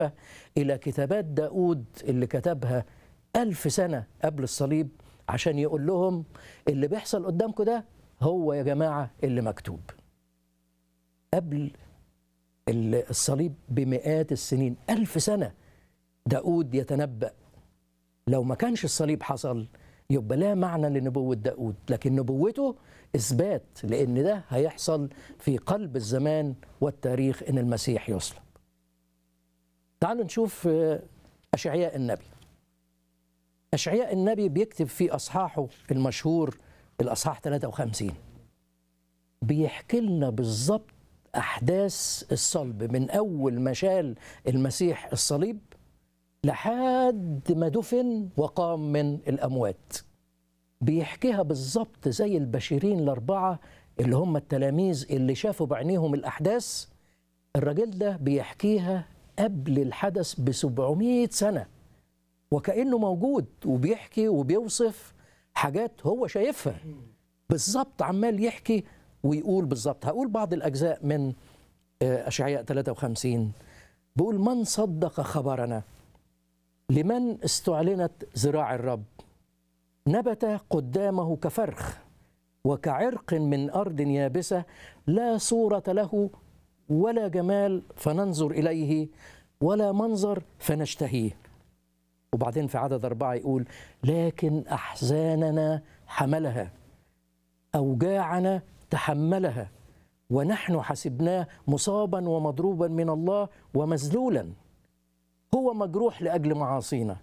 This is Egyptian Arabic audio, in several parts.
إلى كتابات داود اللي كتبها ألف سنة قبل الصليب عشان يقول لهم اللي بيحصل قدامكم ده هو يا جماعة اللي مكتوب قبل الصليب بمئات السنين ألف سنة داود يتنبأ لو ما كانش الصليب حصل يبقى لا معنى لنبوة داود لكن نبوته إثبات لأن ده هيحصل في قلب الزمان والتاريخ إن المسيح يصلب تعالوا نشوف أشعياء النبي أشعياء النبي بيكتب في أصحاحه المشهور الأصحاح 53 بيحكي لنا بالظبط أحداث الصلب من أول ما شال المسيح الصليب لحد ما دفن وقام من الأموات بيحكيها بالظبط زي البشيرين الأربعة اللي هم التلاميذ اللي شافوا بعينيهم الأحداث الراجل ده بيحكيها قبل الحدث ب 700 سنة وكأنه موجود وبيحكي وبيوصف حاجات هو شايفها بالظبط عمال يحكي ويقول بالظبط هقول بعض الأجزاء من أشعياء 53 بيقول من صدق خبرنا لمن استعلنت ذراع الرب نبت قدامه كفرخ وكعرق من أرض يابسة لا صورة له ولا جمال فننظر إليه ولا منظر فنشتهيه وبعدين في عدد أربعة يقول لكن أحزاننا حملها أوجاعنا تحملها ونحن حسبناه مصابا ومضروبا من الله ومذلولا هو مجروح لأجل معاصينا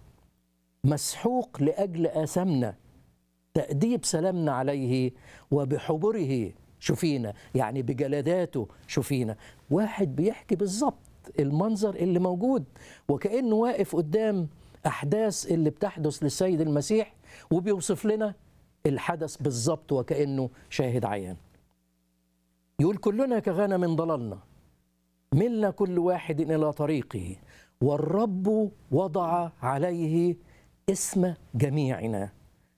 مسحوق لأجل آثامنا تأديب سلامنا عليه وبحبره شفينا يعني بجلداته شفينا واحد بيحكي بالظبط المنظر اللي موجود وكأنه واقف قدام أحداث اللي بتحدث للسيد المسيح وبيوصف لنا الحدث بالظبط وكأنه شاهد عيان يقول كلنا كغنم ضللنا ملنا كل واحد إلى طريقه والرب وضع عليه اسم جميعنا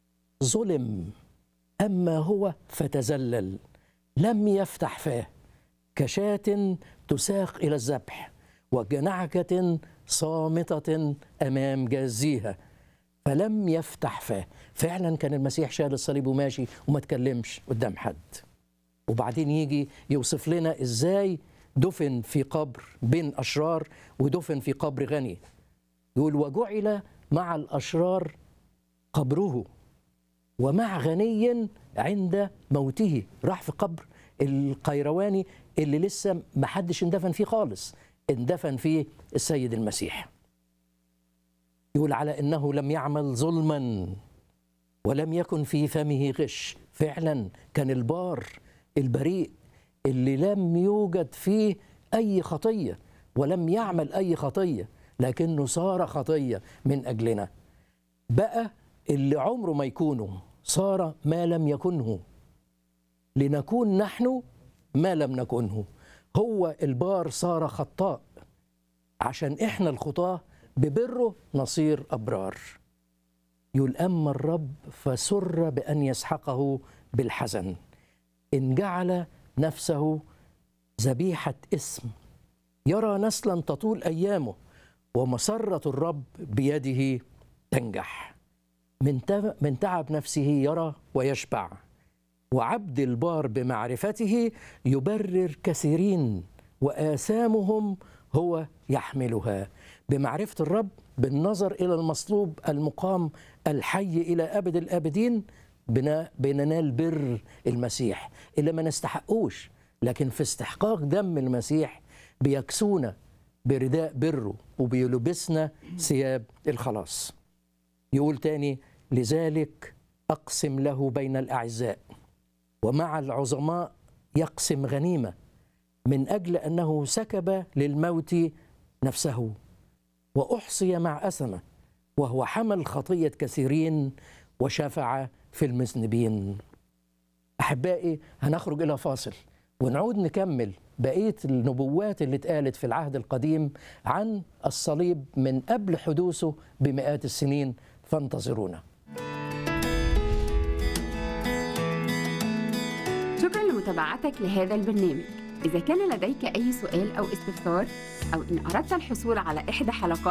ظلم أما هو فتزلل لم يفتح فاه كشاة تساق إلى الذبح وجنعكة صامتة أمام جازيها فلم يفتح فاه فعلا كان المسيح شال الصليب وماشي وما تكلمش قدام حد وبعدين يجي يوصف لنا ازاي دفن في قبر بين أشرار ودفن في قبر غني يقول وجعل مع الأشرار قبره ومع غني عند موته راح في قبر القيرواني اللي لسه ما حدش اندفن فيه خالص اندفن فيه السيد المسيح يقول على انه لم يعمل ظلما ولم يكن في فمه غش فعلا كان البار البريء اللي لم يوجد فيه اي خطيه ولم يعمل اي خطيه لكنه صار خطيه من اجلنا بقى اللي عمره ما يكونه صار ما لم يكنه لنكون نحن ما لم نكنه هو البار صار خطاء عشان احنا الخطاه ببره نصير ابرار يقول اما الرب فسر بان يسحقه بالحزن ان جعل نفسه ذبيحه اسم يرى نسلا تطول ايامه ومسره الرب بيده تنجح من من تعب نفسه يرى ويشبع وعبد البار بمعرفته يبرر كثيرين واثامهم هو يحملها بمعرفه الرب بالنظر الى المصلوب المقام الحي الى ابد الابدين بننال بر المسيح اللي ما نستحقوش لكن في استحقاق دم المسيح بيكسونا برداء بره وبيلبسنا ثياب الخلاص يقول تاني لذلك أقسم له بين الأعزاء ومع العظماء يقسم غنيمة من أجل أنه سكب للموت نفسه وأحصي مع أثمه وهو حمل خطية كثيرين وشفع في المذنبين أحبائي هنخرج إلى فاصل ونعود نكمل بقية النبوات اللي اتقالت في العهد القديم عن الصليب من قبل حدوثه بمئات السنين فانتظرونا شكرا لمتابعتك لهذا البرنامج إذا كان لديك أي سؤال أو استفسار أو إن أردت الحصول على إحدى حلقات